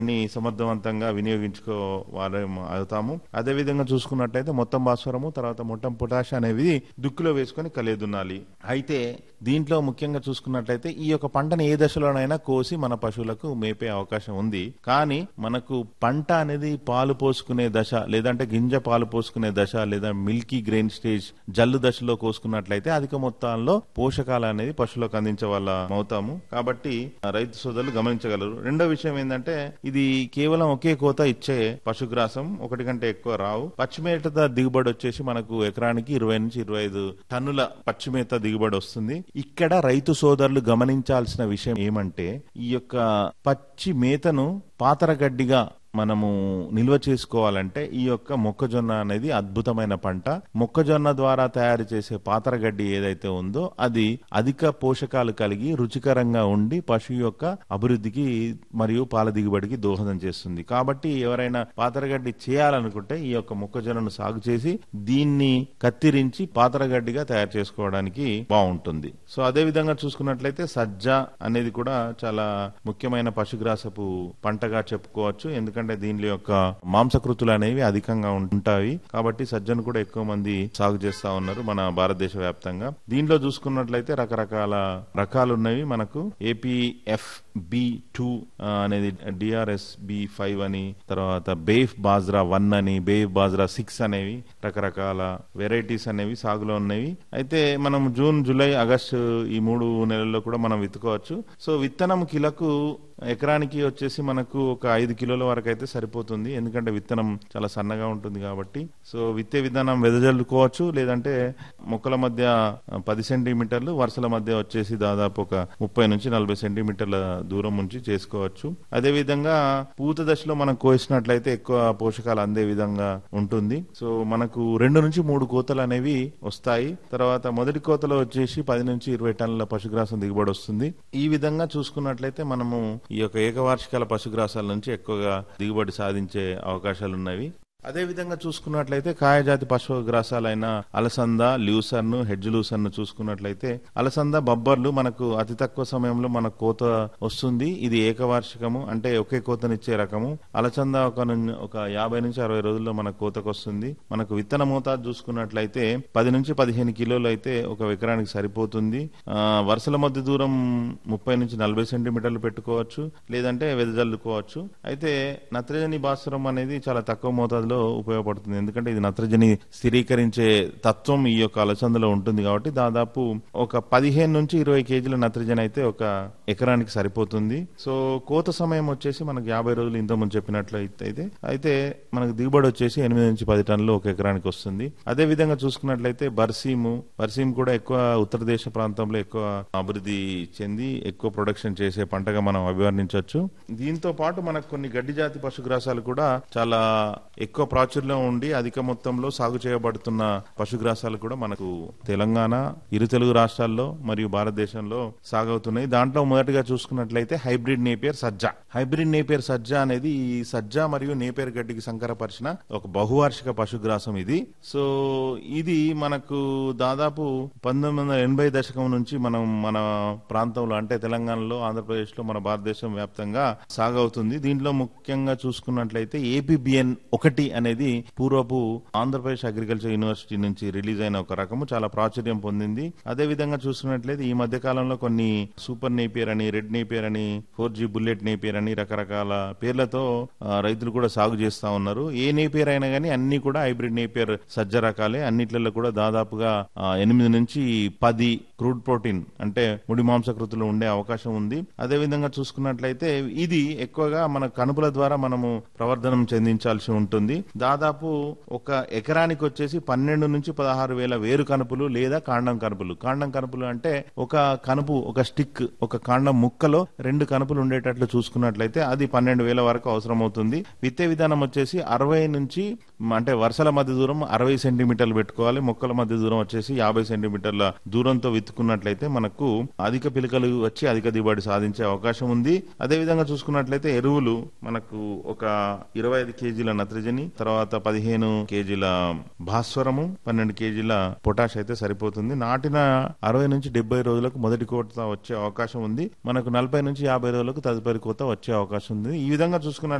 ని సమర్థవంతంగా వినియోగించుకోవాలం అవుతాము అదే విధంగా చూసుకున్నట్లయితే మొత్తం భాస్వరము తర్వాత మొత్తం పొటాష్ అనేవి దుక్కులో వేసుకొని కలియదున్నాలి అయితే దీంట్లో ముఖ్యంగా చూసుకున్నట్లయితే ఈ యొక్క పంటని ఏ దశలోనైనా కోసి మన పశువులకు మేపే అవకాశం ఉంది కానీ మనకు పంట అనేది పాలు పోసుకునే దశ లేదంటే గింజ పాలు పోసుకునే దశ లేదా మిల్కీ గ్రెయిన్ స్టేజ్ జల్లు దశలో కోసుకున్నట్లయితే అధిక మొత్తాల్లో పోషకాలు అనేది పశువులకు అందించే వాళ్ళ అవుతాము కాబట్టి రైతు సోదరులు గమనించగలరు రెండో విషయం ఏంటంటే ఇది కేవలం ఒకే కోత ఇచ్చే పశుగ్రాసం ఒకటి కంటే ఎక్కువ రావు పచ్చిమేత దిగుబడి వచ్చేసి మనకు ఎకరానికి ఇరవై నుంచి ఇరవై ఐదు టన్నుల పచ్చిమేత దిగుబడి వస్తుంది ఇక్కడ రైతు సోదరులు గమనించాల్సిన విషయం ఏమంటే ఈ యొక్క పచ్చి మేతను పాతరగడ్డిగా మనము నిల్వ చేసుకోవాలంటే ఈ యొక్క మొక్కజొన్న అనేది అద్భుతమైన పంట మొక్కజొన్న ద్వారా తయారు చేసే పాతరగడ్డి ఏదైతే ఉందో అది అధిక పోషకాలు కలిగి రుచికరంగా ఉండి పశువు యొక్క అభివృద్ధికి మరియు పాల దిగుబడికి దోహదం చేస్తుంది కాబట్టి ఎవరైనా పాతరగడ్డి చేయాలనుకుంటే ఈ యొక్క మొక్కజొన్నను సాగు చేసి దీన్ని కత్తిరించి పాతరగడ్డిగా తయారు చేసుకోవడానికి బాగుంటుంది సో అదే విధంగా చూసుకున్నట్లయితే సజ్జ అనేది కూడా చాలా ముఖ్యమైన పశుగ్రాసపు పంటగా చెప్పుకోవచ్చు ఎందుకంటే దీనిలో యొక్క మాంసకృతులు అనేవి అధికంగా ఉంటాయి కాబట్టి సజ్జను కూడా ఎక్కువ మంది సాగు చేస్తా ఉన్నారు మన భారతదేశ వ్యాప్తంగా దీనిలో చూసుకున్నట్లయితే రకరకాల రకాలు ఉన్నవి మనకు ఏపీఎఫ్ బి టూ అనేది డిఆర్ఎస్ బి ఫైవ్ అని తర్వాత బేఫ్ బాజ్రా వన్ అని బేఫ్ బాజ్రా సిక్స్ అనేవి రకరకాల వెరైటీస్ అనేవి సాగులో ఉన్నవి అయితే మనం జూన్ జూలై ఆగస్టు ఈ మూడు నెలల్లో కూడా మనం విత్తుకోవచ్చు సో విత్తనం కిలకు ఎకరానికి వచ్చేసి మనకు ఒక ఐదు కిలోల వరకు అయితే సరిపోతుంది ఎందుకంటే విత్తనం చాలా సన్నగా ఉంటుంది కాబట్టి సో విత్తే విధానం వెదజల్లుకోవచ్చు లేదంటే మొక్కల మధ్య పది సెంటీమీటర్లు వరుసల మధ్య వచ్చేసి దాదాపు ఒక ముప్పై నుంచి నలభై సెంటీమీటర్ల దూరం నుంచి చేసుకోవచ్చు అదే విధంగా పూత దశలో మనం కోసినట్లయితే ఎక్కువ పోషకాలు అందే విధంగా ఉంటుంది సో మనకు రెండు నుంచి మూడు కోతలు అనేవి వస్తాయి తర్వాత మొదటి కోతలో వచ్చేసి పది నుంచి ఇరవై టన్నుల పశుగ్రాసం దిగుబడి వస్తుంది ఈ విధంగా చూసుకున్నట్లయితే మనము ఈ యొక్క ఏకవార్షికాల పశుగ్రాసాల నుంచి ఎక్కువగా దిగుబడి సాధించే అవకాశాలు ఉన్నవి అదే విధంగా చూసుకున్నట్లయితే కాయజాతి పశుగ్రాసాలైన అలసంద ల్యూసర్ను హెడ్జ్ లూసర్ను చూసుకున్నట్లయితే అలసంద బొబ్బర్లు మనకు అతి తక్కువ సమయంలో మన కోత వస్తుంది ఇది ఏకవార్షికము అంటే ఒకే కోతనిచ్చే రకము అలసంద ఒక నుం- ఒక యాభై నుంచి అరవై రోజుల్లో మన కోతకు వస్తుంది మనకు విత్తన మోతాదు చూసుకున్నట్లయితే పది నుంచి పదిహేను కిలోలు అయితే ఒక ఎకరానికి సరిపోతుంది ఆ, వరుసల మధ్య దూరం ముప్పై నుంచి నలభై సెంటీమీటర్లు పెట్టుకోవచ్చు లేదంటే వెదజల్లుకోవచ్చు అయితే నత్రజని భాస్వరం అనేది చాలా తక్కువ మోతాదులో ఉపయోగపడుతుంది ఎందుకంటే ఇది నత్రజని స్థిరీకరించే తత్వం ఈ యొక్క అలసందలో ఉంటుంది కాబట్టి దాదాపు ఒక పదిహేను నుంచి ఇరవై కేజీల నత్రజని అయితే ఒక ఎకరానికి సరిపోతుంది సో కోత సమయం వచ్చేసి మనకు యాభై రోజులు ఇంతకుముందు చెప్పినట్లు అయితే అయితే మనకు దిగుబడి వచ్చేసి ఎనిమిది నుంచి పది టన్నులు ఒక ఎకరానికి వస్తుంది అదే విధంగా చూసుకున్నట్లయితే బర్సీము బర్సీము కూడా ఎక్కువ ఉత్తర దేశ ప్రాంతంలో ఎక్కువ అభివృద్ధి చెంది ఎక్కువ ప్రొడక్షన్ చేసే పంటగా మనం అభివర్ణించవచ్చు దీంతో పాటు మనకు కొన్ని గడ్డి జాతి పశుగ్రాసాలు కూడా చాలా ఎక్కువ ప్రాచుర్యం ఉండి అధిక మొత్తంలో సాగు చేయబడుతున్న పశుగ్రాసాలు కూడా మనకు తెలంగాణ ఇరు తెలుగు రాష్ట్రాల్లో మరియు భారతదేశంలో సాగవుతున్నాయి దాంట్లో మొదటగా చూసుకున్నట్లయితే హైబ్రిడ్ నేపియర్ సజ్జ హైబ్రిడ్ నేపియర్ సజ్జ అనేది ఈ సజ్జ మరియు నేపియర్ గడ్డికి సంకరపరిచిన ఒక బహువార్షిక పశుగ్రాసం ఇది సో ఇది మనకు దాదాపు పంతొమ్మిది వందల ఎనభై దశకం నుంచి మనం మన ప్రాంతంలో అంటే తెలంగాణలో ఆంధ్రప్రదేశ్ లో మన భారతదేశం వ్యాప్తంగా సాగవుతుంది దీంట్లో ముఖ్యంగా చూసుకున్నట్లయితే ఏపీబిఎన్ ఒకటి అనేది పూర్వపు ఆంధ్రప్రదేశ్ అగ్రికల్చర్ యూనివర్సిటీ నుంచి రిలీజ్ అయిన ఒక రకము చాలా ప్రాచుర్యం పొందింది అదే విధంగా చూసుకున్నట్లయితే ఈ మధ్య కాలంలో కొన్ని సూపర్ నేపియర్ అని రెడ్ నేపియర్ అని ఫోర్ జీ బుల్లెట్ నేపియర్ అని రకరకాల పేర్లతో ఆ, రైతులు కూడా సాగు చేస్తా ఉన్నారు ఏ నేపియర్ అయినా కానీ అన్ని కూడా హైబ్రిడ్ నేపియర్ సజ్జ రకాలే అన్నిట్లలో కూడా దాదాపుగా ఆ, ఎనిమిది నుంచి పది క్రూడ్ ప్రోటీన్ అంటే ముడి మాంసకృతులు ఉండే అవకాశం ఉంది అదే విధంగా చూసుకున్నట్లయితే ఇది ఎక్కువగా మన కనుపుల ద్వారా మనము ప్రవర్ధనం చెందించాల్సి ఉంటుంది దాదాపు ఒక ఎకరానికి వచ్చేసి పన్నెండు నుంచి పదహారు వేల వేరు కనుపులు లేదా కాండం కనుపులు కాండం కనుపులు అంటే ఒక కనుపు ఒక స్టిక్ ఒక కాండం ముక్కలో రెండు కనుపులు ఉండేటట్లు చూసుకున్నట్లయితే అది పన్నెండు వేల వరకు అవసరం అవుతుంది విత్తే విధానం వచ్చేసి అరవై నుంచి మ, అంటే వరుసల మధ్య దూరం అరవై సెంటీమీటర్లు పెట్టుకోవాలి మొక్కల మధ్య దూరం వచ్చేసి యాభై సెంటీమీటర్ల దూరంతో విత్తుకు విత్తుకున్నట్లయితే మనకు అధిక పిలకలు వచ్చి అధిక దిగుబడి సాధించే అవకాశం ఉంది అదే విధంగా చూసుకున్నట్లయితే ఎరువులు మనకు ఒక ఇరవై ఐదు కేజీల నత్రజని తర్వాత పదిహేను కేజీల భాస్వరము పన్నెండు కేజీల పొటాష్ అయితే సరిపోతుంది నాటిన అరవై నుంచి డెబ్బై రోజులకు మొదటి కోత వచ్చే అవకాశం ఉంది మనకు నలభై నుంచి యాభై రోజులకు తదుపరి కోత వచ్చే అవకాశం ఉంది ఈ విధంగా చూసుకున్నట్లయితే